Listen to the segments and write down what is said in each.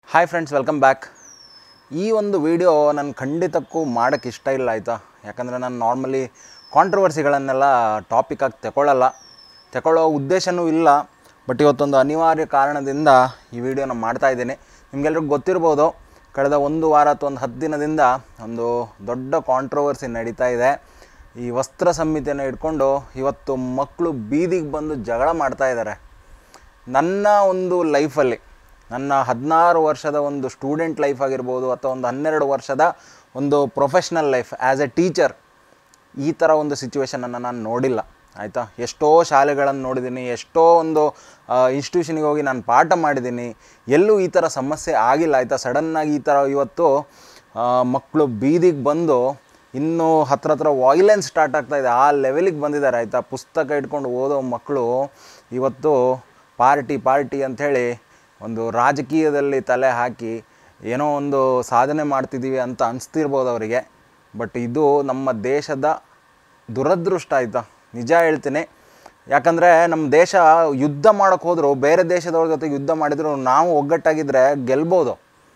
hi friends welcome back ಈ ಒಂದು video ನಾನು ಖಂಡಿತಕ್ಕೂ ಮಾಡೋಕ್ಕೆ ಇಷ್ಟ ಇಲ್ಲ ಆಯಿತಾ ಯಾಕಂದರೆ ನಾನು ನಾರ್ಮಲಿ ಕಾಂಟ್ರವರ್ಸಿಗಳನ್ನೆಲ್ಲ ಟಾಪಿಕಾಗಿ ತಗೊಳ್ಳಲ್ಲ ತಗೊಳ್ಳೋ ಉದ್ದೇಶನೂ ಇಲ್ಲ ಬಟ್ ಇವತ್ತೊಂದು ಅನಿವಾರ್ಯ ಕಾರಣದಿಂದ ಈ ವಿಡಿಯೋನ ಮಾಡ್ತಾ ಇದ್ದೀನಿ ನಿಮಗೆಲ್ರಿಗೂ ಗೊತ್ತಿರ್ಬೋದು ಕಳೆದ ಒಂದು ವಾರ ಅಥವಾ ಒಂದು ಹತ್ತು ದಿನದಿಂದ ಒಂದು ದೊಡ್ಡ ಕಾಂಟ್ರವರ್ಸಿ ನಡೀತಾ ಇದೆ ಈ ವಸ್ತ್ರ ಸಂಹಿತೆಯನ್ನು ಇಟ್ಕೊಂಡು ಇವತ್ತು ಮಕ್ಕಳು ಬೀದಿಗೆ ಬಂದು ಜಗಳ ಮಾಡ್ತಾ ಇದ್ದಾರೆ ನನ್ನ ಒಂದು ಲೈಫಲ್ಲಿ ನನ್ನ ಹದಿನಾರು ವರ್ಷದ ಒಂದು ಸ್ಟೂಡೆಂಟ್ ಲೈಫ್ ಆಗಿರ್ಬೋದು ಅಥವಾ ಒಂದು ಹನ್ನೆರಡು ವರ್ಷದ ಒಂದು professional life as a teacher ಈ ಥರ ಒಂದು ಸಿಚುವೇಶನನ್ನು ನಾನು ನೋಡಿಲ್ಲ ಆಯಿತಾ ಎಷ್ಟೋ ಶಾಲೆಗಳನ್ನು ನೋಡಿದ್ದೀನಿ ಎಷ್ಟೋ ಒಂದು ಇನ್ಸ್ಟಿಟ್ಯೂಷನಿಗೆ ಹೋಗಿ ನಾನು ಪಾಠ ಮಾಡಿದ್ದೀನಿ ಎಲ್ಲೂ ಈ ಥರ ಸಮಸ್ಯೆ ಆಗಿಲ್ಲ ಆಯಿತಾ ಸಡನ್ನಾಗಿ ಈ ಥರ ಇವತ್ತು ಆ, ಮಕ್ಕಳು ಬೀದಿಗೆ ಬಂದು ಇನ್ನೂ ಹತ್ರ ಹತ್ರ ವಾಯ್ಲೆನ್ಸ್ ಸ್ಟಾರ್ಟ್ ಆಗ್ತಾ ಇದೆ ಆ ಲೆವೆಲಿಗೆ ಬಂದಿದ್ದಾರೆ ಆಯಿತಾ ಪುಸ್ತಕ ಇಟ್ಕೊಂಡು ಓದೋ ಮಕ್ಕಳು ಇವತ್ತು ಪಾರ್ಟಿ ಪಾರ್ಟಿ ಅಂಥೇಳಿ ಒಂದು ರಾಜಕೀಯದಲ್ಲಿ ತಲೆ ಹಾಕಿ ಏನೋ ಒಂದು ಸಾಧನೆ ಮಾಡ್ತಿದ್ದೀವಿ ಅಂತ ಅನಿಸ್ತಿರ್ಬೋದು ಅವರಿಗೆ ಬಟ್ ಇದು ನಮ್ಮ ದೇಶದ ದುರದೃಷ್ಟ ಆಯಿತಾ ನಿಜ ಹೇಳ್ತೀನಿ ಯಾಕಂದರೆ ನಮ್ಮ ದೇಶ ಯುದ್ಧ ಮಾಡೋಕ್ಕೆ ಹೋದರೂ ಬೇರೆ ದೇಶದವ್ರ ಜೊತೆ ಯುದ್ಧ ಮಾಡಿದ್ರು ನಾವು ಒಗ್ಗಟ್ಟಾಗಿದ್ದರೆ ಗೆಲ್ಬೋದು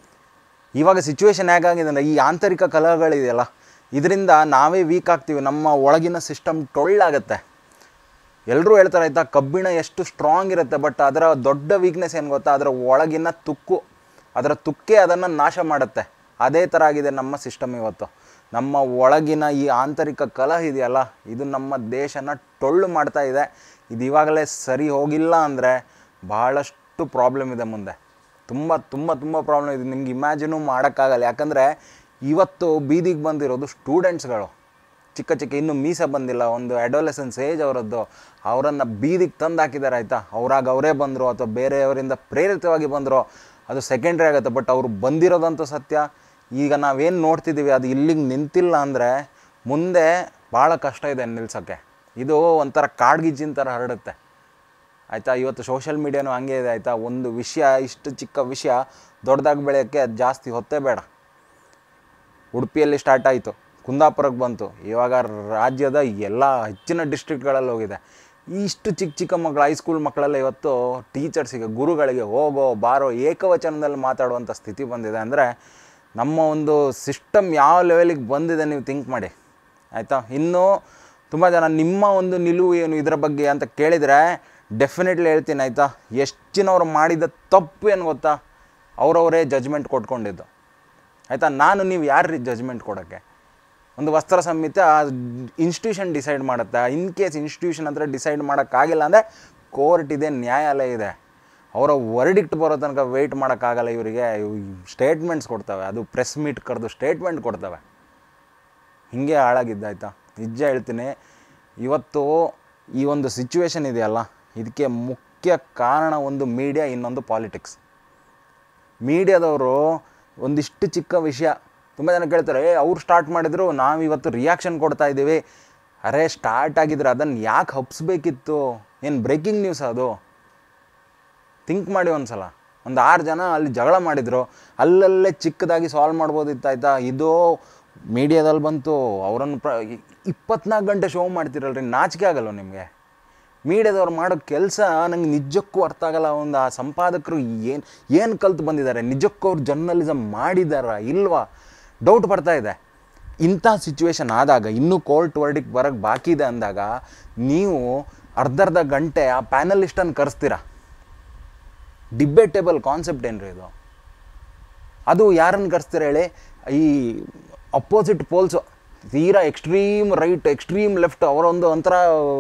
ಇವಾಗ ಸಿಚುವೇಶನ್ ಹೇಗಾಗಿದೆ ಅಂದರೆ ಈ ಆಂತರಿಕ ಕಲಹಗಳಿದೆಯಲ್ಲ ಇದರಿಂದ ನಾವೇ ವೀಕ್ ಆಗ್ತೀವಿ ನಮ್ಮ ಒಳಗಿನ ಸಿಸ್ಟಮ್ ಟೊಳ್ಳಾಗತ್ತೆ ಎಲ್ಲರೂ ಹೇಳ್ತಾರೆ ಆಯ್ತಾ ಕಬ್ಬಿಣ ಎಷ್ಟು ಸ್ಟ್ರಾಂಗ್ ಇರುತ್ತೆ ಬಟ್ ಅದರ ದೊಡ್ಡ ವೀಕ್ನೆಸ್ ಏನು ಗೊತ್ತಾ ಅದರ ಒಳಗಿನ ತುಕ್ಕು ಅದರ ತುಕ್ಕೆ ಅದನ್ನು ನಾಶ ಮಾಡುತ್ತೆ ಅದೇ ಥರ ಆಗಿದೆ ನಮ್ಮ ಸಿಸ್ಟಮ್ ಇವತ್ತು ನಮ್ಮ ಒಳಗಿನ ಈ ಆಂತರಿಕ ಕಲಹ ಇದೆಯಲ್ಲ ಇದು ನಮ್ಮ ದೇಶನ ಟೊಳ್ಳು ಮಾಡ್ತಾ ಇದೆ ಇದು ಇವಾಗಲೇ ಸರಿ ಹೋಗಿಲ್ಲ ಅಂದರೆ ಬಹಳಷ್ಟು ಪ್ರಾಬ್ಲಮ್ ಇದೆ ಮುಂದೆ ತುಂಬ ತುಂಬ ತುಂಬ ಪ್ರಾಬ್ಲಮ್ ಇದೆ ನಿಮ್ಗೆ ಇಮ್ಯಾಜಿನೂ ಮಾಡೋಕ್ಕಾಗಲ್ಲ ಯಾಕಂದರೆ ಇವತ್ತು ಬೀದಿಗೆ ಬಂದಿರೋದು ಸ್ಟೂಡೆಂಟ್ಸ್ಗಳು ಚಿಕ್ಕ ಚಿಕ್ಕ ಇನ್ನೂ ಮೀಸೆ ಬಂದಿಲ್ಲ ಒಂದು ಅಡೋಲೆಸೆನ್ಸ್ ಏಜ್ ಅವರದ್ದು ಅವರನ್ನು ಬೀದಿಗೆ ತಂದು ಹಾಕಿದ್ದಾರೆ ಆಯಿತಾ ಅವರಾಗ ಅವರೇ ಬಂದರು ಅಥವಾ ಬೇರೆಯವರಿಂದ ಪ್ರೇರಿತವಾಗಿ ಬಂದರು ಅದು ಸೆಕೆಂಡ್ರಿ ಆಗುತ್ತೆ ಬಟ್ ಅವರು ಬಂದಿರೋದಂತೂ ಸತ್ಯ ಈಗ ನಾವೇನು ನೋಡ್ತಿದ್ದೀವಿ ಅದು ಇಲ್ಲಿಗೆ ನಿಂತಿಲ್ಲ ಅಂದರೆ ಮುಂದೆ ಭಾಳ ಕಷ್ಟ ಇದೆ ನಿಲ್ಸೋಕ್ಕೆ ಇದು ಒಂಥರ ಕಾಡ್ಗಿಜ್ಜಿನ ಥರ ಹರಡುತ್ತೆ ಆಯಿತಾ ಇವತ್ತು ಸೋಷಿಯಲ್ ಮೀಡಿಯಾನು ಹಂಗೆ ಇದೆ ಆಯಿತಾ ಒಂದು ವಿಷಯ ಇಷ್ಟು ಚಿಕ್ಕ ವಿಷಯ ದೊಡ್ಡದಾಗಿ ಬೆಳೆಯೋಕ್ಕೆ ಅದು ಜಾಸ್ತಿ ಹೊತ್ತೇ ಬೇಡ ಉಡುಪಿಯಲ್ಲಿ ಸ್ಟಾರ್ಟ್ ಆಯಿತು ಕುಂದಾಪುರಕ್ಕೆ ಬಂತು ಇವಾಗ ರಾಜ್ಯದ ಎಲ್ಲ ಹೆಚ್ಚಿನ ಡಿಸ್ಟ್ರಿಕ್ಟ್ಗಳಲ್ಲಿ ಹೋಗಿದೆ ಇಷ್ಟು ಚಿಕ್ಕ ಚಿಕ್ಕ ಮಕ್ಕಳು ಹೈಸ್ಕೂಲ್ ಮಕ್ಕಳೆಲ್ಲ ಇವತ್ತು ಟೀಚರ್ಸಿಗೆ ಗುರುಗಳಿಗೆ ಹೋಗೋ ಬಾರೋ ಏಕವಚನದಲ್ಲಿ ಮಾತಾಡುವಂಥ ಸ್ಥಿತಿ ಬಂದಿದೆ ಅಂದರೆ ನಮ್ಮ ಒಂದು ಸಿಸ್ಟಮ್ ಯಾವ ಲೆವೆಲಿಗೆ ಬಂದಿದೆ ನೀವು ಥಿಂಕ್ ಮಾಡಿ ಆಯಿತಾ ಇನ್ನೂ ತುಂಬ ಜನ ನಿಮ್ಮ ಒಂದು ನಿಲುವು ಏನು ಇದರ ಬಗ್ಗೆ ಅಂತ ಕೇಳಿದರೆ ಡೆಫಿನೆಟ್ಲಿ ಹೇಳ್ತೀನಿ ಆಯಿತಾ ಎಷ್ಟಿನವ್ರು ಮಾಡಿದ ತಪ್ಪು ಏನು ಗೊತ್ತಾ ಅವರವರೇ ಜಜ್ಮೆಂಟ್ ಕೊಟ್ಕೊಂಡಿದ್ದು ಆಯಿತಾ ನಾನು ನೀವು ಯಾರ್ರಿ ಜಜ್ಮೆಂಟ್ ಕೊಡೋಕ್ಕೆ ಒಂದು ವಸ್ತ್ರ ಸಂಹಿತೆ ಆ ಇನ್ಸ್ಟಿಟ್ಯೂಷನ್ ಡಿಸೈಡ್ ಮಾಡುತ್ತೆ ಇನ್ ಕೇಸ್ ಇನ್ಸ್ಟಿಟ್ಯೂಷನ್ ಹತ್ರ ಡಿಸೈಡ್ ಮಾಡೋಕ್ಕಾಗಿಲ್ಲ ಅಂದರೆ ಕೋರ್ಟ್ ಇದೆ ನ್ಯಾಯಾಲಯ ಇದೆ ಅವರ ವರ್ಡಿಕ್ಟ್ ಬರೋ ತನಕ ವೆಯ್ಟ್ ಮಾಡೋಕ್ಕಾಗಲ್ಲ ಇವರಿಗೆ ಸ್ಟೇಟ್ಮೆಂಟ್ಸ್ ಕೊಡ್ತವೆ ಅದು ಪ್ರೆಸ್ ಮೀಟ್ ಕರೆದು ಸ್ಟೇಟ್ಮೆಂಟ್ ಕೊಡ್ತವೆ ಹೀಗೆ ಹಾಳಾಗಿದ್ದಾಯ್ತಾ ನಿಜ ಹೇಳ್ತೀನಿ ಇವತ್ತು ಈ ಒಂದು ಸಿಚುವೇಶನ್ ಇದೆಯಲ್ಲ ಇದಕ್ಕೆ ಮುಖ್ಯ ಕಾರಣ ಒಂದು ಮೀಡಿಯಾ ಇನ್ನೊಂದು ಪಾಲಿಟಿಕ್ಸ್ ಮೀಡಿಯಾದವರು ಒಂದಿಷ್ಟು ಚಿಕ್ಕ ವಿಷಯ ತುಂಬ ಜನ ಕೇಳ್ತಾರೆ ಏ ಅವ್ರು ಸ್ಟಾರ್ಟ್ ಮಾಡಿದ್ರು ನಾವು ಇವತ್ತು ರಿಯಾಕ್ಷನ್ ಕೊಡ್ತಾ ಇದ್ದೀವಿ ಅರೆ ಸ್ಟಾರ್ಟ್ ಆಗಿದ್ರೆ ಅದನ್ನು ಯಾಕೆ ಹಬ್ಸ್ಬೇಕಿತ್ತು ಏನು ಬ್ರೇಕಿಂಗ್ ನ್ಯೂಸ್ ಅದು ಥಿಂಕ್ ಮಾಡಿ ಒಂದು ಸಲ ಒಂದು ಆರು ಜನ ಅಲ್ಲಿ ಜಗಳ ಮಾಡಿದರು ಅಲ್ಲಲ್ಲೇ ಚಿಕ್ಕದಾಗಿ ಸಾಲ್ವ್ ಮಾಡ್ಬೋದಿತ್ತು ಆಯಿತಾ ಇದು ಮೀಡಿಯಾದಲ್ಲಿ ಬಂತು ಅವರನ್ನು ಪ್ರ ಇಪ್ಪತ್ನಾಲ್ಕು ಗಂಟೆ ಶೋ ಮಾಡ್ತಿರಲ್ರಿ ನಾಚಿಕೆ ಆಗಲ್ಲ ನಿಮಗೆ ಮೀಡಿಯಾದವ್ರು ಮಾಡೋ ಕೆಲಸ ನಂಗೆ ನಿಜಕ್ಕೂ ಅರ್ಥ ಆಗಲ್ಲ ಒಂದು ಆ ಸಂಪಾದಕರು ಏನು ಏನು ಕಲ್ತು ಬಂದಿದ್ದಾರೆ ನಿಜಕ್ಕೂ ಅವ್ರು ಜರ್ನಲಿಸಮ್ ಮಾಡಿದಾರಾ ಇಲ್ವಾ ಡೌಟ್ ಬರ್ತಾ ಇದೆ ಇಂಥ ಸಿಚುವೇಶನ್ ಆದಾಗ ಇನ್ನೂ ಕೋರ್ಟ್ ವರ್ಡಿಗೆ ಬರೋಕ್ಕೆ ಬಾಕಿ ಇದೆ ಅಂದಾಗ ನೀವು ಅರ್ಧರ್ಧ ಗಂಟೆ ಆ ಪ್ಯಾನಲಿಸ್ಟನ್ನು ಕರೆಸ್ತೀರಾ ಡಿಬೇಟೇಬಲ್ ಕಾನ್ಸೆಪ್ಟ್ ಏನ್ರಿ ಇದು ಅದು ಯಾರನ್ನು ಕರೆಸ್ತೀರ ಹೇಳಿ ಈ ಅಪೋಸಿಟ್ ಪೋಲ್ಸು ತೀರಾ ಎಕ್ಸ್ಟ್ರೀಮ್ ರೈಟ್ ಎಕ್ಸ್ಟ್ರೀಮ್ ಲೆಫ್ಟ್ ಅವರೊಂದು ಒಂಥರ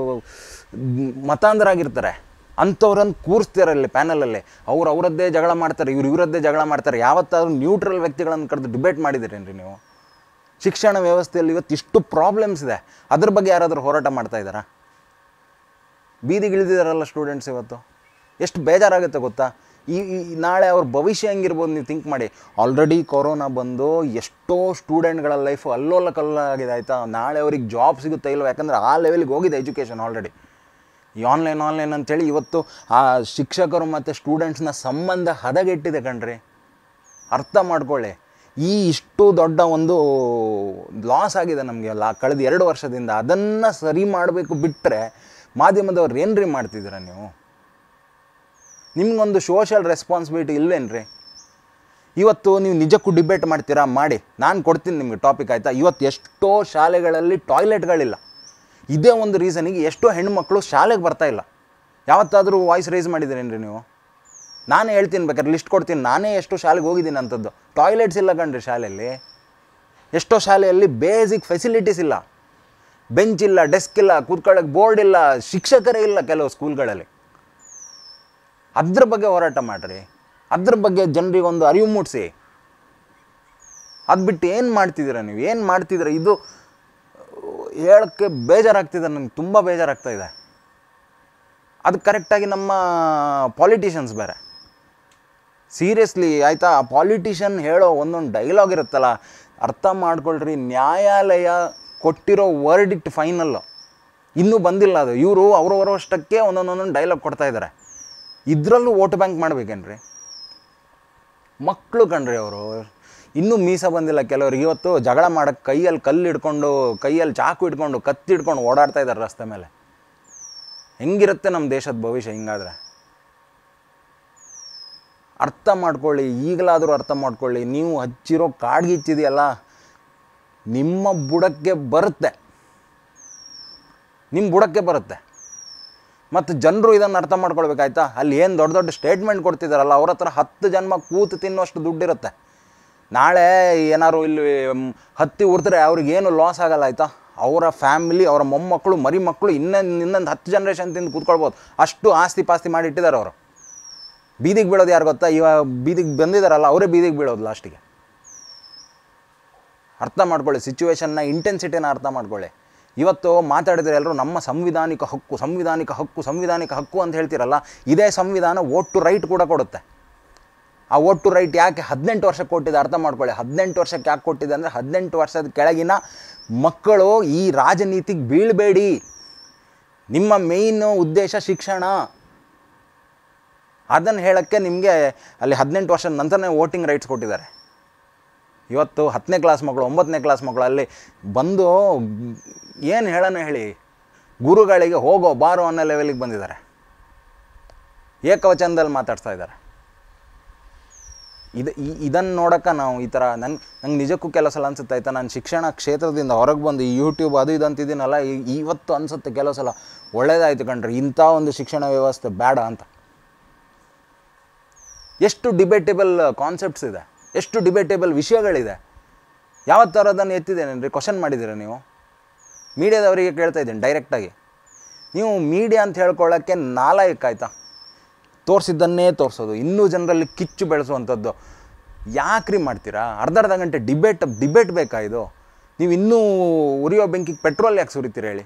ಮತಾಂಧರಾಗಿರ್ತಾರೆ ಅಂಥವ್ರನ್ನು ಕೂರಿಸ್ತಾರೆ ಅಲ್ಲಿ ಪ್ಯಾನಲಲ್ಲಿ ಅವ್ರು ಅವರದ್ದೇ ಜಗಳ ಮಾಡ್ತಾರೆ ಇವ್ರು ಇವರದ್ದೇ ಜಗಳ ಮಾಡ್ತಾರೆ ಯಾವತ್ತಾದ್ರೂ ನ್ಯೂಟ್ರಲ್ ವ್ಯಕ್ತಿಗಳನ್ನು ಕರೆದು ಡಿಬೇಟ್ ಮಾಡಿದ್ದೀರೇನ್ರಿ ನೀವು ಶಿಕ್ಷಣ ವ್ಯವಸ್ಥೆಯಲ್ಲಿ ಇವತ್ತು ಇಷ್ಟು ಪ್ರಾಬ್ಲಮ್ಸ್ ಇದೆ ಅದ್ರ ಬಗ್ಗೆ ಯಾರಾದರೂ ಹೋರಾಟ ಮಾಡ್ತಾ ಇದ್ದಾರಾ ಬೀದಿಗಿಳಿದಿದ್ದಾರಲ್ಲ ಸ್ಟೂಡೆಂಟ್ಸ್ ಇವತ್ತು ಎಷ್ಟು ಬೇಜಾರಾಗುತ್ತೆ ಗೊತ್ತಾ ಈ ಈ- ನಾಳೆ ಅವ್ರ ಭವಿಷ್ಯ ಹೆಂಗಿರ್ಬೋದು ನೀವು ಥಿಂಕ್ ಮಾಡಿ ಆಲ್ರೆಡಿ ಕೊರೋನಾ ಬಂದು ಎಷ್ಟೋ ಸ್ಟೂಡೆಂಟ್ಗಳ ಲೈಫು ಅಲ್ಲೋಲ ಕಲ್ಲಾಗಿದೆ ಆಯಿತಾ ನಾಳೆ ಅವ್ರಿಗೆ ಜಾಬ್ ಸಿಗುತ್ತೆ ಇಲ್ವ ಯಾಕಂದರೆ ಆ ಲೆವೆಲ್ಗೆ ಹೋಗಿದೆ ಎಜುಕೇಷನ್ ಆಲ್ರೆಡಿ ಈ ಆನ್ಲೈನ್ ಆನ್ಲೈನ್ ಅಂತೇಳಿ ಇವತ್ತು ಆ ಶಿಕ್ಷಕರು ಮತ್ತು ಸ್ಟೂಡೆಂಟ್ಸ್ನ ಸಂಬಂಧ ಹದಗೆಟ್ಟಿದೆ ಕಣ್ರಿ ಅರ್ಥ ಮಾಡ್ಕೊಳ್ಳಿ ಈ ಇಷ್ಟು ದೊಡ್ಡ ಒಂದು ಲಾಸ್ ಆಗಿದೆ ನಮಗೆ ಲಾ ಕಳೆದ ಎರಡು ವರ್ಷದಿಂದ ಅದನ್ನು ಸರಿ ಮಾಡಬೇಕು ಬಿಟ್ಟರೆ ಮಾಧ್ಯಮದವ್ರು ಏನ್ರಿ ಮಾಡ್ತಿದ್ದೀರ ನೀವು ನಿಮ್ಗೊಂದು ಸೋಷಿಯಲ್ ರೆಸ್ಪಾನ್ಸಿಬಿಲಿಟಿ ಇಲ್ವೇನ್ರಿ ಇವತ್ತು ನೀವು ನಿಜಕ್ಕೂ ಡಿಬೇಟ್ ಮಾಡ್ತೀರಾ ಮಾಡಿ ನಾನು ಕೊಡ್ತೀನಿ ನಿಮಗೆ ಟಾಪಿಕ್ ಆಯಿತಾ ಇವತ್ತು ಎಷ್ಟೋ ಶಾಲೆಗಳಲ್ಲಿ ಟಾಯ್ಲೆಟ್ಗಳಿಲ್ಲ ಇದೇ ಒಂದು ರೀಸನಿಗೆ ಎಷ್ಟೋ ಹೆಣ್ಮಕ್ಳು ಶಾಲೆಗೆ ಬರ್ತಾ ಇಲ್ಲ ಯಾವತ್ತಾದರೂ ವಾಯ್ಸ್ ರೈಸ್ ಮಾಡಿದ್ದೀರೇನ್ರಿ ನೀವು ನಾನೇ ಹೇಳ್ತೀನಿ ಬೇಕಾದ್ರೆ ಲಿಸ್ಟ್ ಕೊಡ್ತೀನಿ ನಾನೇ ಎಷ್ಟು ಶಾಲೆಗೆ ಹೋಗಿದ್ದೀನಿ ಅಂಥದ್ದು ಟಾಯ್ಲೆಟ್ಸ್ ಇಲ್ಲ ಕಣ್ರಿ ಶಾಲೆಯಲ್ಲಿ ಎಷ್ಟೋ ಶಾಲೆಯಲ್ಲಿ ಬೇಸಿಕ್ ಫೆಸಿಲಿಟೀಸ್ ಇಲ್ಲ ಬೆಂಚ್ ಇಲ್ಲ ಡೆಸ್ಕ್ ಇಲ್ಲ ಕೂತ್ಕೊಳ್ಳೋಕೆ ಬೋರ್ಡ್ ಇಲ್ಲ ಶಿಕ್ಷಕರೇ ಇಲ್ಲ ಕೆಲವು ಸ್ಕೂಲ್ಗಳಲ್ಲಿ ಅದ್ರ ಬಗ್ಗೆ ಹೋರಾಟ ಮಾಡಿರಿ ಅದ್ರ ಬಗ್ಗೆ ಜನರಿಗೆ ಒಂದು ಅರಿವು ಮೂಡಿಸಿ ಅದು ಬಿಟ್ಟು ಏನು ಮಾಡ್ತಿದ್ದೀರ ನೀವು ಏನು ಮಾಡ್ತಿದ್ದೀರ ಇದು ಹೇಳೋಕ್ಕೆ ಬೇಜಾರಾಗ್ತಿದೆ ನನಗೆ ತುಂಬ ಬೇಜಾರಾಗ್ತಾ ಇದೆ ಅದು ಕರೆಕ್ಟಾಗಿ ನಮ್ಮ ಪಾಲಿಟಿಷಿಯನ್ಸ್ ಬೇರೆ ಸೀರಿಯಸ್ಲಿ ಆಯಿತಾ ಆ ಪಾಲಿಟಿಷಿಯನ್ ಹೇಳೋ ಒಂದೊಂದು ಡೈಲಾಗ್ ಇರುತ್ತಲ್ಲ ಅರ್ಥ ಮಾಡ್ಕೊಳ್ರಿ ನ್ಯಾಯಾಲಯ ಕೊಟ್ಟಿರೋ ವರ್ಡಿಕ್ಟ್ ಫೈನಲ್ಲು ಇನ್ನೂ ಬಂದಿಲ್ಲ ಅದು ಇವರು ಅವರವರಷ್ಟಕ್ಕೆ ಒಂದೊಂದೊಂದೊಂದು ಡೈಲಾಗ್ ಕೊಡ್ತಾ ಇದ್ದಾರೆ ಇದರಲ್ಲೂ ವೋಟ್ ಬ್ಯಾಂಕ್ ಮಾಡ್ಬೇಕೇನ್ರಿ ಮಕ್ಕಳು ಕಣ್ರಿ ಅವರು ಇನ್ನೂ ಮೀಸ ಬಂದಿಲ್ಲ ಕೆಲವ್ರಿಗೆ ಇವತ್ತು ಜಗಳ ಮಾಡೋಕ್ಕೆ ಕೈಯಲ್ಲಿ ಕಲ್ಲು ಹಿಡ್ಕೊಂಡು ಕೈಯಲ್ಲಿ ಚಾಕು ಹಿಡ್ಕೊಂಡು ಕತ್ತಿ ಹಿಡ್ಕೊಂಡು ಓಡಾಡ್ತಾ ಇದ್ದಾರೆ ರಸ್ತೆ ಮೇಲೆ ಹೆಂಗಿರುತ್ತೆ ನಮ್ಮ ದೇಶದ ಭವಿಷ್ಯ ಹಿಂಗಾದ್ರೆ ಅರ್ಥ ಮಾಡ್ಕೊಳ್ಳಿ ಈಗಲಾದರೂ ಅರ್ಥ ಮಾಡ್ಕೊಳ್ಳಿ ನೀವು ಹಚ್ಚಿರೋ ಕಾಡ್ಗಿಚ್ಚಿದೆಯಲ್ಲ ನಿಮ್ಮ ಬುಡಕ್ಕೆ ಬರುತ್ತೆ ನಿಮ್ಮ ಬುಡಕ್ಕೆ ಬರುತ್ತೆ ಮತ್ತು ಜನರು ಇದನ್ನು ಅರ್ಥ ಮಾಡ್ಕೊಳ್ಬೇಕಾಯ್ತಾ ಅಲ್ಲಿ ಏನು ದೊಡ್ಡ ದೊಡ್ಡ ಸ್ಟೇಟ್ಮೆಂಟ್ ಕೊಡ್ತಿದ್ದಾರಲ್ಲ ಅವ್ರ ಹತ್ರ ಹತ್ತು ಜನ್ಮ ಕೂತು ತಿನ್ನೋಷ್ಟು ದುಡ್ಡಿರುತ್ತೆ ನಾಳೆ ಏನಾದ್ರು ಇಲ್ಲಿ ಮ್, ಹತ್ತಿ ಉರಿದ್ರೆ ಅವ್ರಿಗೇನು ಲಾಸ್ ಆಗಲ್ಲ ಆಯಿತಾ ಅವರ ಫ್ಯಾಮಿಲಿ ಅವರ ಮೊಮ್ಮಕ್ಕಳು ಮರಿ ಮಕ್ಕಳು ಇನ್ನೊಂದು ಇನ್ನೊಂದು ಹತ್ತು ಜನ್ರೇಷನ್ ತಿಂದು ಕೂತ್ಕೊಳ್ಬೋದು ಅಷ್ಟು ಆಸ್ತಿ ಪಾಸ್ತಿ ಮಾಡಿ ಇಟ್ಟಿದ್ದಾರೆ ಅವರು ಬೀದಿಗೆ ಬೀಳೋದು ಯಾರು ಗೊತ್ತಾ ಇವಾಗ ಬೀದಿಗೆ ಬಂದಿದ್ದಾರಲ್ಲ ಅವರೇ ಬೀದಿಗೆ ಬೀಳೋದು ಲಾಸ್ಟಿಗೆ ಅರ್ಥ ಮಾಡ್ಕೊಳ್ಳಿ ಸಿಚುವೇಶನ್ನ ಇಂಟೆನ್ಸಿಟಿನ ಅರ್ಥ ಮಾಡ್ಕೊಳ್ಳಿ ಇವತ್ತು ಮಾತಾಡಿದ್ರೆ ಎಲ್ಲರೂ ನಮ್ಮ ಸಂವಿಧಾನಿಕ ಹಕ್ಕು ಸಂವಿಧಾನಿಕ ಹಕ್ಕು ಸಂವಿಧಾನಿಕ ಹಕ್ಕು ಅಂತ ಹೇಳ್ತಿರಲ್ಲ ಇದೇ ಸಂವಿಧಾನ ವೋಟ್ ಟು ರೈಟ್ ಕೂಡ ಕೊಡುತ್ತೆ ಆ ವೋಟ್ ಟು ರೈಟ್ ಯಾಕೆ ಹದಿನೆಂಟು ವರ್ಷಕ್ಕೆ ಕೊಟ್ಟಿದೆ ಅರ್ಥ ಮಾಡ್ಕೊಳ್ಳಿ ಹದಿನೆಂಟು ವರ್ಷಕ್ಕೆ ಯಾಕೆ ಕೊಟ್ಟಿದೆ ಅಂದರೆ ಹದಿನೆಂಟು ವರ್ಷದ ಕೆಳಗಿನ ಮಕ್ಕಳು ಈ ರಾಜನೀತಿಗೆ ಬೀಳಬೇಡಿ ನಿಮ್ಮ ಮೇಯ್ನ್ ಉದ್ದೇಶ ಶಿಕ್ಷಣ ಅದನ್ನು ಹೇಳೋಕ್ಕೆ ನಿಮಗೆ ಅಲ್ಲಿ ಹದಿನೆಂಟು ವರ್ಷದ ನಂತರನೇ ವೋಟಿಂಗ್ ರೈಟ್ಸ್ ಕೊಟ್ಟಿದ್ದಾರೆ ಇವತ್ತು ಹತ್ತನೇ ಕ್ಲಾಸ್ ಮಕ್ಕಳು ಒಂಬತ್ತನೇ ಕ್ಲಾಸ್ ಮಕ್ಕಳು ಅಲ್ಲಿ ಬಂದು ಏನು ಹೇಳೋಣ ಹೇಳಿ ಗುರುಗಳಿಗೆ ಹೋಗೋ ಬಾರೋ ಅನ್ನೋ ಲೆವೆಲಿಗೆ ಬಂದಿದ್ದಾರೆ ಏಕವಚನದಲ್ಲಿ ಮಾತಾಡ್ತಾ ಇದ್ದಾರೆ ಇದು ಇದನ್ನು ನೋಡೋಕೆ ನಾವು ಈ ಥರ ನನ್ಗೆ ನಂಗೆ ನಿಜಕ್ಕೂ ಕೆಲವು ಸಲ ಅನ್ಸುತ್ತೆ ಆಯ್ತಾ ನಾನು ಶಿಕ್ಷಣ ಕ್ಷೇತ್ರದಿಂದ ಹೊರಗೆ ಬಂದು ಈ ಯೂಟ್ಯೂಬ್ ಅದು ಇದು ಅಂತಿದ್ದೀನಲ್ಲ ಈ- ಇವತ್ತು ಅನಿಸುತ್ತೆ ಕೆಲವು ಸಲ ಒಳ್ಳೇದಾಯ್ತು ಕಣ್ರಿ ಇಂಥ ಒಂದು ಶಿಕ್ಷಣ ವ್ಯವಸ್ಥೆ ಬೇಡ ಅಂತ ಎಷ್ಟು ಡಿಬೇಟೇಬಲ್ ಕಾನ್ಸೆಪ್ಟ್ಸ್ ಇದೆ ಎಷ್ಟು ಡಿಬೇಟೇಬಲ್ ವಿಷಯಗಳಿದೆ ಯಾವ ಥರದನ್ನು ಎತ್ತಿದ್ದೇನೆ ಕ್ವಶನ್ ಮಾಡಿದ್ದೀರಾ ನೀವು ಮೀಡಿಯಾದವರಿಗೆ ಕೇಳ್ತಾ ಇದ್ದೀನಿ ಡೈರೆಕ್ಟಾಗಿ ನೀವು ಮೀಡಿಯಾ ಅಂತ ಹೇಳ್ಕೊಳ್ಳೋಕ್ಕೆ ನಾಲಾಯಕ ಆಯ್ತಾ ತೋರಿಸಿದ್ದನ್ನೇ ತೋರಿಸೋದು ಇನ್ನೂ ಜನರಲ್ಲಿ ಕಿಚ್ಚು ಬೆಳೆಸುವಂಥದ್ದು ಯಾಕ್ರಿ ಮಾಡ್ತೀರಾ ಅರ್ಧ ಅರ್ಧ ಗಂಟೆ ಡಿಬೇಟ್ ಡಿಬೇಟ್ ಬೇಕಾ ಇದು ನೀವು ಇನ್ನೂ ಉರಿಯೋ ಬೆಂಕಿಗೆ ಪೆಟ್ರೋಲ್ ಯಾಕೆ ಸುರಿತೀರಿ ಹೇಳಿ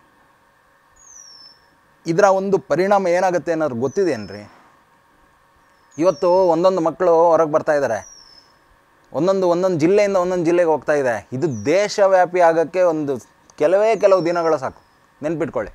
ಇದರ ಒಂದು ಪರಿಣಾಮ ಏನಾಗುತ್ತೆ ಅನ್ನೋದು ಗೊತ್ತಿದೆಯೇನ್ರಿ ಇವತ್ತು ಒಂದೊಂದು ಮಕ್ಕಳು ಹೊರಗೆ ಬರ್ತಾ ಇದ್ದಾರೆ ಒಂದೊಂದು ಒಂದೊಂದು ಜಿಲ್ಲೆಯಿಂದ ಒಂದೊಂದು ಜಿಲ್ಲೆಗೆ ಹೋಗ್ತಾ ಇದೆ ಇದು ದೇಶವ್ಯಾಪಿ ಆಗೋಕ್ಕೆ ಒಂದು ಕೆಲವೇ ಕೆಲವು ದಿನಗಳು ಸಾಕು ನೆನ್ಪಿಟ್ಕೊಳ್ಳಿ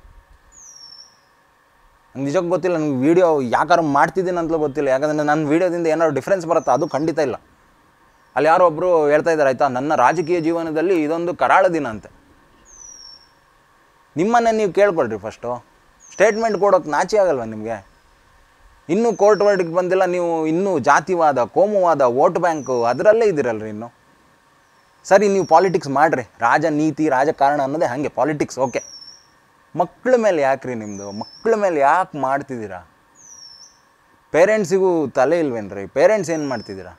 ನಂಗೆ ನಿಜಕ್ಕೆ ಗೊತ್ತಿಲ್ಲ ನನಗೆ ವೀಡಿಯೋ ಯಾಕಾರು ಮಾಡ್ತಿದ್ದೀನಿ ಅಂತಲೂ ಗೊತ್ತಿಲ್ಲ ಯಾಕಂದರೆ ನನ್ನ ವೀಡಿಯೋದಿಂದ ಏನಾದ್ರು ಡಿಫ್ರೆನ್ಸ್ ಬರುತ್ತಾ ಅದು ಖಂಡಿತ ಇಲ್ಲ ಅಲ್ಲಿ ಯಾರೋ ಒಬ್ಬರು ಹೇಳ್ತಾ ಇದ್ದಾರೆ ಆಯಿತಾ ನನ್ನ ರಾಜಕೀಯ ಜೀವನದಲ್ಲಿ ಇದೊಂದು ಕರಾಳ ದಿನ ಅಂತೆ ನಿಮ್ಮನ್ನೇ ನೀವು ಕೇಳ್ಕೊಳ್ರಿ ಫಸ್ಟು ಸ್ಟೇಟ್ಮೆಂಟ್ ಕೊಡೋಕೆ ನಾಚಿ ಆಗಲ್ವ ನಿಮಗೆ ಇನ್ನೂ ಕೋರ್ಟ್ ವರ್ಡಿಗೆ ಬಂದಿಲ್ಲ ನೀವು ಇನ್ನೂ ಜಾತಿವಾದ ಕೋಮುವಾದ ವೋಟ್ ಬ್ಯಾಂಕು ಅದರಲ್ಲೇ ಇದ್ದೀರಲ್ರಿ ಇನ್ನು ಸರಿ ನೀವು ಪಾಲಿಟಿಕ್ಸ್ ಮಾಡಿರಿ ರಾಜನೀತಿ ರಾಜಕಾರಣ ಅನ್ನೋದೇ ಹಾಗೆ ಪಾಲಿಟಿಕ್ಸ್ ಓಕೆ ಮಕ್ಕಳ ಮೇಲೆ ಯಾಕ್ರಿ ನಿಮ್ಮದು ಮಕ್ಕಳ ಮೇಲೆ ಯಾಕೆ ಮಾಡ್ತಿದ್ದೀರಾ ಪೇರೆಂಟ್ಸಿಗೂ ತಲೆ ಇಲ್ವೇನ್ರಿ ಪೇರೆಂಟ್ಸ್ ಏನು ಮಾಡ್ತಿದ್ದೀರಾ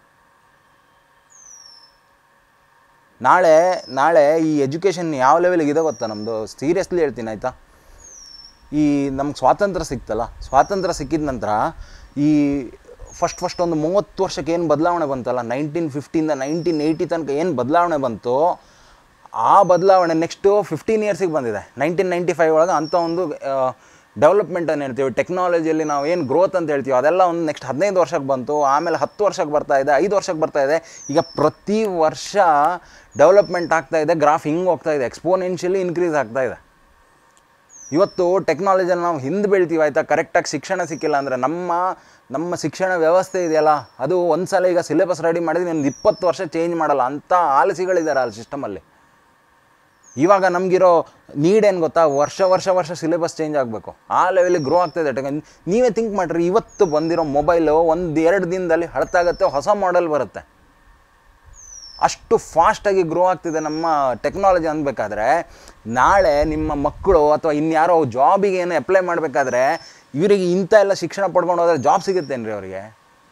ನಾಳೆ ನಾಳೆ ಈ ಎಜುಕೇಷನ್ ಯಾವ ಲೆವೆಲಿಗೆ ಇದೆ ಗೊತ್ತಾ ನಮ್ಮದು ಸೀರಿಯಸ್ಲಿ ಹೇಳ್ತೀನಿ ಆಯಿತಾ ಈ ನಮ್ಗೆ ಸ್ವಾತಂತ್ರ್ಯ ಸಿಕ್ತಲ್ಲ ಸ್ವಾತಂತ್ರ್ಯ ಸಿಕ್ಕಿದ ನಂತರ ಈ ಫಸ್ಟ್ ಫಸ್ಟ್ ಒಂದು ಮೂವತ್ತು ವರ್ಷಕ್ಕೆ ಏನು ಬದಲಾವಣೆ ಬಂತಲ್ಲ ನೈನ್ಟೀನ್ ಫಿಫ್ಟಿಯಿಂದ ನೈನ್ಟೀನ್ ಏಯ್ಟಿ ತನಕ ಏನು ಬದಲಾವಣೆ ಬಂತು ಆ ಬದಲಾವಣೆ ನೆಕ್ಸ್ಟು ಫಿಫ್ಟೀನ್ ಇಯರ್ಸಿಗೆ ಬಂದಿದೆ ನೈನ್ಟೀನ್ ನೈಂಟಿ ಫೈವ್ ಒಳಗೆ ಅಂಥ ಒಂದು ಡೆವಲಪ್ಮೆಂಟ್ ಅಂತ ಹೇಳ್ತೀವಿ ಟೆಕ್ನಾಲಜಿಯಲ್ಲಿ ನಾವು ಏನು ಗ್ರೋತ್ ಅಂತ ಹೇಳ್ತೀವಿ ಅದೆಲ್ಲ ಒಂದು ನೆಕ್ಸ್ಟ್ ಹದಿನೈದು ವರ್ಷಕ್ಕೆ ಬಂತು ಆಮೇಲೆ ಹತ್ತು ವರ್ಷಕ್ಕೆ ಬರ್ತಾ ಇದೆ ಐದು ವರ್ಷಕ್ಕೆ ಬರ್ತಾ ಇದೆ ಈಗ ಪ್ರತಿ ವರ್ಷ ಡೆವಲಪ್ಮೆಂಟ್ ಆಗ್ತಾ ಇದೆ ಗ್ರಾಫ್ ಹಿಂಗೆ ಹೋಗ್ತಾ ಇದೆ ಎಕ್ಸ್ಪೋನೆನ್ಷಿಯಲಿ ಇನ್ಕ್ರೀಸ್ ಆಗ್ತಾ ಇದೆ ಇವತ್ತು ಟೆಕ್ನಾಲಜಿಯಲ್ಲಿ ನಾವು ಹಿಂದೆ ಬೀಳ್ತೀವಿ ಆಯಿತಾ ಕರೆಕ್ಟಾಗಿ ಶಿಕ್ಷಣ ಸಿಕ್ಕಿಲ್ಲ ಅಂದರೆ ನಮ್ಮ ನಮ್ಮ ಶಿಕ್ಷಣ ವ್ಯವಸ್ಥೆ ಇದೆಯಲ್ಲ ಅದು ಒಂದು ಸಲ ಈಗ ಸಿಲೆಬಸ್ ರೆಡಿ ಮಾಡಿದ್ರೆ ಒಂದು ಇಪ್ಪತ್ತು ವರ್ಷ ಚೇಂಜ್ ಮಾಡಲ್ಲ ಅಂಥ ಆಲಸಿಗಳಿದ್ದಾರೆ ಅಲ್ಲಿ ಸಿಸ್ಟಮಲ್ಲಿ ಇವಾಗ ನಮಗಿರೋ ನೀಡ್ ಏನು ಗೊತ್ತಾ ವರ್ಷ ವರ್ಷ ವರ್ಷ ಸಿಲೆಬಸ್ ಚೇಂಜ್ ಆಗಬೇಕು ಆ ಲೆವೆಲಿಗೆ ಗ್ರೋ ಆಗ್ತಾಯಿದೆ ಟೆಕ್ ನೀವೇ ಥಿಂಕ್ ಮಾಡಿರಿ ಇವತ್ತು ಬಂದಿರೋ ಮೊಬೈಲು ಒಂದು ಎರಡು ದಿನದಲ್ಲಿ ಹಳತಾಗತ್ತೆ ಹೊಸ ಮಾಡೆಲ್ ಬರುತ್ತೆ ಅಷ್ಟು ಫಾಸ್ಟಾಗಿ ಗ್ರೋ ಆಗ್ತಿದೆ ನಮ್ಮ ಟೆಕ್ನಾಲಜಿ ಅನ್ಬೇಕಾದ್ರೆ ನಾಳೆ ನಿಮ್ಮ ಮಕ್ಕಳು ಅಥವಾ ಇನ್ಯಾರೋ ಜಾಬಿಗೆ ಏನು ಅಪ್ಲೈ ಮಾಡಬೇಕಾದ್ರೆ ಇವರಿಗೆ ಇಂಥ ಎಲ್ಲ ಶಿಕ್ಷಣ ಪಡ್ಕೊಂಡು ಹೋದ್ರೆ ಜಾಬ್ ಸಿಗುತ್ತೇನ್ರಿ ಅವರಿಗೆ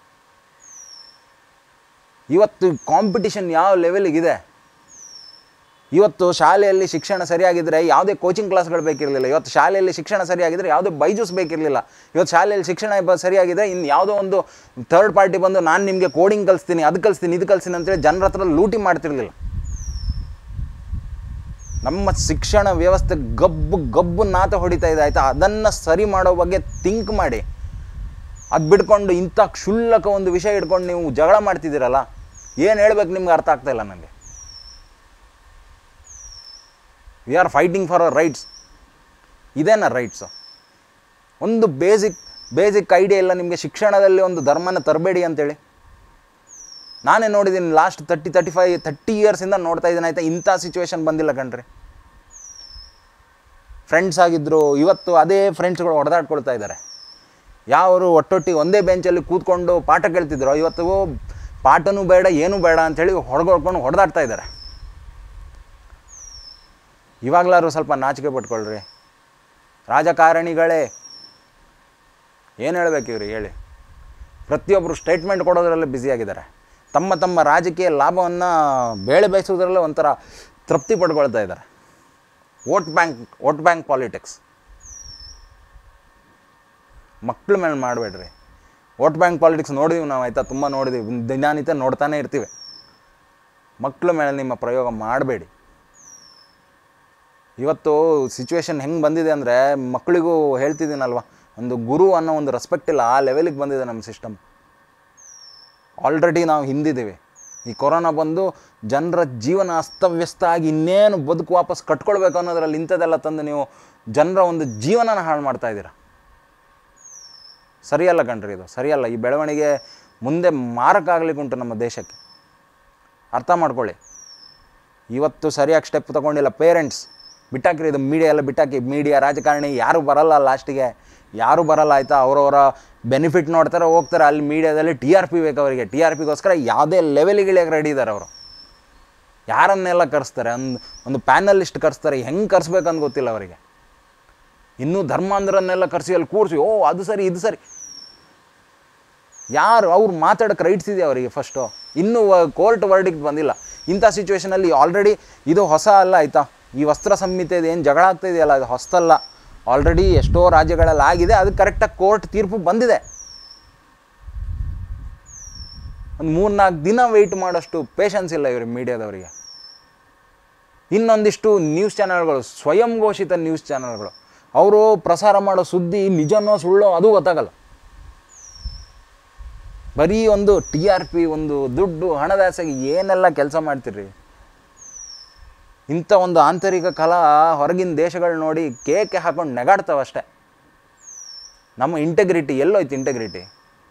ಇವತ್ತು ಕಾಂಪಿಟಿಷನ್ ಯಾವ ಲೆವೆಲಿಗಿದೆ ಇವತ್ತು ಶಾಲೆಯಲ್ಲಿ ಶಿಕ್ಷಣ ಸರಿಯಾಗಿದ್ದರೆ ಯಾವುದೇ ಕೋಚಿಂಗ್ ಕ್ಲಾಸ್ಗಳು ಬೇಕಿರಲಿಲ್ಲ ಇವತ್ತು ಶಾಲೆಯಲ್ಲಿ ಶಿಕ್ಷಣ ಸರಿಯಾಗಿದ್ದರೆ ಯಾವುದೇ ಬೈಜೂಸ್ ಬೇಕಿರಲಿಲ್ಲ ಇವತ್ತು ಶಾಲೆಯಲ್ಲಿ ಶಿಕ್ಷಣ ಬ ಸರಿಯಾಗಿದೆ ಇನ್ನು ಯಾವುದೋ ಒಂದು ಥರ್ಡ್ ಪಾರ್ಟಿ ಬಂದು ನಾನು ನಿಮಗೆ ಕೋಡಿಂಗ್ ಕಲಿಸ್ತೀನಿ ಅದು ಕಲಿಸ್ತೀನಿ ಇದು ಕಲಿಸ್ತೀನಿ ಅಂತೇಳಿ ಜನರ ಹತ್ರ ಲೂಟಿ ಮಾಡ್ತಿರ್ಲಿಲ್ಲ ನಮ್ಮ ಶಿಕ್ಷಣ ವ್ಯವಸ್ಥೆ ಗಬ್ಬು ಗಬ್ಬು ನಾತ ಹೊಡಿತಾ ಇದೆ ಆಯಿತಾ ಅದನ್ನು ಸರಿ ಮಾಡೋ ಬಗ್ಗೆ ಥಿಂಕ್ ಮಾಡಿ ಅದು ಬಿಡ್ಕೊಂಡು ಇಂಥ ಕ್ಷುಲ್ಲಕ ಒಂದು ವಿಷಯ ಇಟ್ಕೊಂಡು ನೀವು ಜಗಳ ಮಾಡ್ತಿದ್ದೀರಲ್ಲ ಏನು ಹೇಳ್ಬೇಕು ನಿಮ್ಗೆ ಅರ್ಥ ಆಗ್ತಾ ಇಲ್ಲ ನನಗೆ we are fighting for our rights ಇದೇನ ರೈಟ್ಸು ಒಂದು ಬೇಸಿಕ್ ಬೇಸಿಕ್ ಐಡಿಯಾ ಇಲ್ಲ ನಿಮಗೆ ಶಿಕ್ಷಣದಲ್ಲಿ ಒಂದು ಧರ್ಮನ ತರಬೇಡಿ ಅಂತೇಳಿ ನಾನೇ ನೋಡಿದ್ದೀನಿ last thirty thirty five thirty ಇಯರ್ಸಿಂದ ನೋಡ್ತಾ ಇದ್ದೀನಿ ಆಯಿತಾ ಇಂಥ ಸಿಚುವೇಶನ್ ಬಂದಿಲ್ಲ ಕಣ್ರಿ ಫ್ರೆಂಡ್ಸ್ ಆಗಿದ್ದರು ಇವತ್ತು ಅದೇ ಫ್ರೆಂಡ್ಸ್ಗಳು ಹೊಡೆದಾಡ್ಕೊಳ್ತಾ ಇದ್ದಾರೆ ಯಾವರು ಒಟ್ಟೊಟ್ಟಿಗೆ ಒಂದೇ ಬೆಂಚಲ್ಲಿ ಕೂತ್ಕೊಂಡು ಪಾಠ ಕೇಳ್ತಿದ್ರು ಇವತ್ತು ಪಾಠನೂ ಬೇಡ ಏನೂ ಬೇಡ ಅಂಥೇಳಿ ಹೊಡ್ಕೊಳ್ಕೊಂಡು ಹೊಡೆದಾಡ್ತಾ ಇದ್ದಾರೆ ಇವಾಗಲಾರು ಸ್ವಲ್ಪ ನಾಚಿಕೆ ಪಟ್ಕೊಳ್ರಿ ರಾಜಕಾರಣಿಗಳೇ ಏನು ಹೇಳ್ಬೇಕು ಇವ್ರಿ ಹೇಳಿ ಪ್ರತಿಯೊಬ್ಬರು ಸ್ಟೇಟ್ಮೆಂಟ್ ಕೊಡೋದ್ರಲ್ಲೇ ಬ್ಯುಸಿಯಾಗಿದ್ದಾರೆ ತಮ್ಮ ತಮ್ಮ ರಾಜಕೀಯ ಲಾಭವನ್ನು ಬೇಳೆ ಬೇಯಿಸೋದ್ರಲ್ಲೇ ಒಂಥರ ತೃಪ್ತಿ ಪಡ್ಕೊಳ್ತಾ ಇದ್ದಾರೆ vote bank vote bank politics ಮಕ್ಳ ಮೇಲೆ ಮಾಡಬೇಡ್ರಿ ವೋಟ್ ಬ್ಯಾಂಕ್ ಪಾಲಿಟಿಕ್ಸ್ ನೋಡಿದೀವಿ ನಾವು ಆಯಿತಾ ತುಂಬ ನೋಡಿದೀವಿ ದಿನನಿತ್ಯ ನೋಡ್ತಾನೆ ಇರ್ತೀವಿ ಮಕ್ಳ ಮೇಲೆ ನಿಮ್ಮ ಪ್ರಯೋಗ ಮಾಡಬೇಡಿ ಇವತ್ತು ಸಿಚುವೇಶನ್ ಹೆಂಗೆ ಬಂದಿದೆ ಅಂದರೆ ಮಕ್ಕಳಿಗೂ ಹೇಳ್ತಿದ್ದೀನಲ್ವ ಒಂದು ಗುರು ಅನ್ನೋ ಒಂದು ರೆಸ್ಪೆಕ್ಟ್ ಇಲ್ಲ ಆ ಲೆವೆಲಿಗೆ ಬಂದಿದೆ ನಮ್ಮ ಸಿಸ್ಟಮ್ ಆಲ್ರೆಡಿ ನಾವು ಹಿಂದಿದ್ದೀವಿ ಈ ಕೊರೋನಾ ಬಂದು ಜನರ ಜೀವನ ಅಸ್ತವ್ಯಸ್ತ ಆಗಿ ಇನ್ನೇನು ಬದುಕು ವಾಪಸ್ ಕಟ್ಕೊಳ್ಬೇಕು ಅನ್ನೋದ್ರಲ್ಲಿ ಇಂಥದ್ದೆಲ್ಲ ತಂದು ನೀವು ಜನರ ಒಂದು ಜೀವನನ ಹಾಳು ಮಾಡ್ತಾ ಇದ್ದೀರಾ ಸರಿಯಲ್ಲ ಕಣ್ರಿ ಇದು ಸರಿಯಲ್ಲ ಈ ಬೆಳವಣಿಗೆ ಮುಂದೆ ಮಾರಕ ಆಗ್ಲಿಕ್ಕುಂಟು ನಮ್ಮ ದೇಶಕ್ಕೆ ಅರ್ಥ ಮಾಡ್ಕೊಳ್ಳಿ ಇವತ್ತು ಸರಿಯಾಗಿ ಸ್ಟೆಪ್ ತಗೊಂಡಿಲ್ಲ ಪೇರೆಂಟ್ಸ್ ಬಿಟ್ಟಾಕ್ರಿ ಇದು ಮೀಡಿಯಾ ಎಲ್ಲ ಬಿಟ್ಟಾಕಿ ಮೀಡಿಯಾ ರಾಜಕಾರಣಿ ಯಾರು ಬರಲ್ಲ ಲಾಸ್ಟಿಗೆ ಯಾರು ಬರಲ್ಲ ಆಯಿತಾ ಅವರವರ ಬೆನಿಫಿಟ್ ನೋಡ್ತಾರೆ ಹೋಗ್ತಾರೆ ಅಲ್ಲಿ ಮೀಡಿಯಾದಲ್ಲಿ ಟಿ ಆರ್ ಪಿ ಬೇಕು ಅವರಿಗೆ ಟಿ ಆರ್ ಪಿಗೋಸ್ಕರ ಯಾವುದೇ ಲೆವೆಲಿಗೆ ಇಳಿಯೋಕೆ ರೆಡಿ ಇದ್ದಾರೆ ಅವರು ಯಾರನ್ನೆಲ್ಲ ಕರೆಸ್ತಾರೆ ಒಂದು ಒಂದು ಪ್ಯಾನಲಿಸ್ಟ್ ಕರೆಸ್ತಾರೆ ಹೆಂಗೆ ಕರೆಸ್ಬೇಕಂತ ಗೊತ್ತಿಲ್ಲ ಅವರಿಗೆ ಇನ್ನೂ ಧರ್ಮಾಂಧರನ್ನೆಲ್ಲ ಕರೆಸಿ ಅಲ್ಲಿ ಕೂರಿಸಿ ಓ ಅದು ಸರಿ ಇದು ಸರಿ ಯಾರು ಅವ್ರು ಮಾತಾಡೋಕೆ ರೈಟ್ಸ್ ಇದೆ ಅವರಿಗೆ ಫಸ್ಟು ಇನ್ನೂ ಕೋರ್ಟ್ ವರ್ಡಿಗೆ ಬಂದಿಲ್ಲ ಇಂಥ ಸಿಚುವೇಷನಲ್ಲಿ ಆಲ್ರೆಡಿ ಇದು ಹೊಸ ಅಲ್ಲ ಆಯಿತಾ ಈ ವಸ್ತ್ರ ಸಂಹಿತೆದು ಏನು ಜಗಳ ಆಗ್ತಾ ಇದೆಯಲ್ಲ ಅದು ಹೊಸತಲ್ಲ ಆಲ್ರೆಡಿ ಎಷ್ಟೋ ರಾಜ್ಯಗಳಲ್ಲಿ ಆಗಿದೆ ಅದು ಕರೆಕ್ಟಾಗಿ ಕೋರ್ಟ್ ತೀರ್ಪು ಬಂದಿದೆ ಒಂದು ಮೂರ್ನಾಲ್ಕು ದಿನ ವೆಯ್ಟ್ ಮಾಡೋಷ್ಟು ಪೇಷನ್ಸ್ ಇಲ್ಲ ಇವ್ರಿಗೆ ಮೀಡಿಯಾದವರಿಗೆ ಇನ್ನೊಂದಿಷ್ಟು ನ್ಯೂಸ್ ಚಾನಲ್ಗಳು ಸ್ವಯಂ ಘೋಷಿತ ನ್ಯೂಸ್ ಚಾನಲ್ಗಳು ಅವರು ಪ್ರಸಾರ ಮಾಡೋ ಸುದ್ದಿ ನಿಜನೋ ಸುಳ್ಳೋ ಅದು ಗೊತ್ತಾಗಲ್ಲ ಬರೀ ಒಂದು ಟಿ ಆರ್ ಪಿ ಒಂದು ದುಡ್ಡು ಹಣದಾಸೆಗೆ ಏನೆಲ್ಲ ಕೆಲಸ ಮಾಡ್ತೀರಿ ಇಂಥ ಒಂದು ಆಂತರಿಕ ಕಲಾ ಹೊರಗಿನ ದೇಶಗಳು ನೋಡಿ ಕೇಕೆ ಹಾಕೊಂಡು ನೆಗಾಡ್ತಾವೆ ಅಷ್ಟೆ ನಮ್ಮ ಇಂಟೆಗ್ರಿಟಿ ಎಲ್ಲೋಯ್ತು ಇಂಟೆಗ್ರಿಟಿ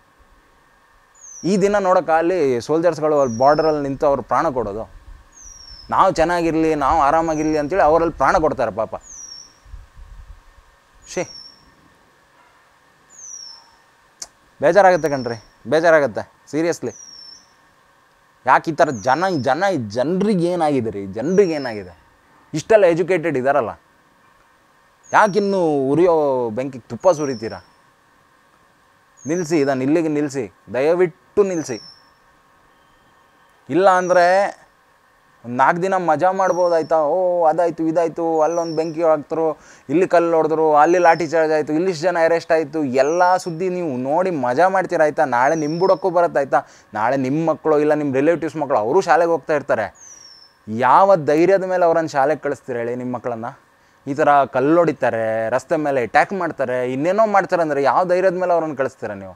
ಈ ದಿನ ನೋಡೋಕೆ ಅಲ್ಲಿ ಸೋಲ್ಜರ್ಸ್ಗಳು ಅಲ್ಲಿ ಬಾರ್ಡ್ರಲ್ಲಿ ನಿಂತು ಅವ್ರು ಪ್ರಾಣ ಕೊಡೋದು ನಾವು ಚೆನ್ನಾಗಿರಲಿ ನಾವು ಆರಾಮಾಗಿರಲಿ ಅಂತೇಳಿ ಅವರಲ್ಲಿ ಪ್ರಾಣ ಕೊಡ್ತಾರೆ ಪಾಪ ಶೇ ಬೇಜಾರಾಗುತ್ತೆ ಕಣ್ರಿ ಬೇಜಾರಾಗುತ್ತೆ ಸೀರಿಯಸ್ಲಿ ಯಾಕೆ ಈ ಥರ ಜನ ಜನ ಜನರಿಗೆ ಏನಾಗಿದೆ ರೀ ಜನರಿಗೆ ಏನಾಗಿದೆ ಇಷ್ಟೆಲ್ಲ ಎಜುಕೇಟೆಡ್ ಇದ್ದಾರಲ್ಲ ಯಾಕಿನ್ನೂ ಉರಿಯೋ ಬೆಂಕಿಗೆ ತುಪ್ಪ ಸುರಿತೀರಾ ನಿಲ್ಲಿಸಿ ಇದನ್ನು ಇಲ್ಲಿಗೆ ನಿಲ್ಲಿಸಿ ದಯವಿಟ್ಟು ನಿಲ್ಲಿಸಿ ಇಲ್ಲ ಅಂದರೆ ಒಂದು ನಾಲ್ಕು ದಿನ ಮಜಾ ಮಾಡ್ಬೋದಾಯ್ತಾ ಓ ಅದಾಯಿತು ಇದಾಯಿತು ಅಲ್ಲೊಂದು ಬೆಂಕಿ ಹಾಕ್ತರು ಇಲ್ಲಿ ಕಲ್ಲು ಹೊಡೆದ್ರು ಅಲ್ಲಿ ಲಾಠಿ ಚಾರ್ಜ್ ಆಯಿತು ಇಲ್ಲಿಷ್ಟು ಜನ ಅರೆಸ್ಟ್ ಆಯಿತು ಎಲ್ಲ ಸುದ್ದಿ ನೀವು ನೋಡಿ ಮಜಾ ಮಾಡ್ತೀರ ಆಯಿತಾ ನಾಳೆ ನಿಮ್ಮ ಬುಡಕ್ಕೂ ಬರುತ್ತೆ ಆಯಿತಾ ನಾಳೆ ನಿಮ್ಮ ಮಕ್ಕಳು ಇಲ್ಲ ನಿಮ್ಮ ರಿಲೇಟಿವ್ಸ್ ಮಕ್ಕಳು ಅವರು ಶಾಲೆಗೆ ಹೋಗ್ತಾ ಇರ್ತಾರೆ ಯಾವ ಧೈರ್ಯದ ಮೇಲೆ ಅವರನ್ನು ಶಾಲೆಗೆ ಕಳಿಸ್ತೀರ ಹೇಳಿ ನಿಮ್ಮ ಮಕ್ಕಳನ್ನು ಈ ಥರ ಕಲ್ಲೊಡಿತಾರೆ ರಸ್ತೆ ಮೇಲೆ ಅಟ್ಯಾಕ್ ಮಾಡ್ತಾರೆ ಇನ್ನೇನೋ ಮಾಡ್ತಾರೆ ಅಂದರೆ ಯಾವ ಧೈರ್ಯದ ಮೇಲೆ ಅವ್ರನ್ನ ಕಳಿಸ್ತೀರ ನೀವು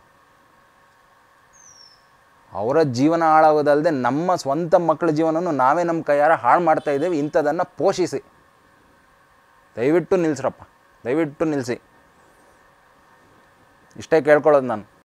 ಅವರ ಜೀವನ ಹಾಳಾಗೋದಲ್ಲದೆ ನಮ್ಮ ಸ್ವಂತ ಮಕ್ಕಳ ಜೀವನವನ್ನು ನಾವೇ ನಮ್ಮ ಕೈಯಾರ ಹಾಳು ಮಾಡ್ತಾ ಇದ್ದೇವೆ ಇಂಥದನ್ನು ಪೋಷಿಸಿ ದಯವಿಟ್ಟು ನಿಲ್ಲಿಸ್ರಪ್ಪ ದಯವಿಟ್ಟು ನಿಲ್ಲಿಸಿ ಇಷ್ಟೇ ಕೇಳ್ಕೊಳ್ಳೋದು ನಾನು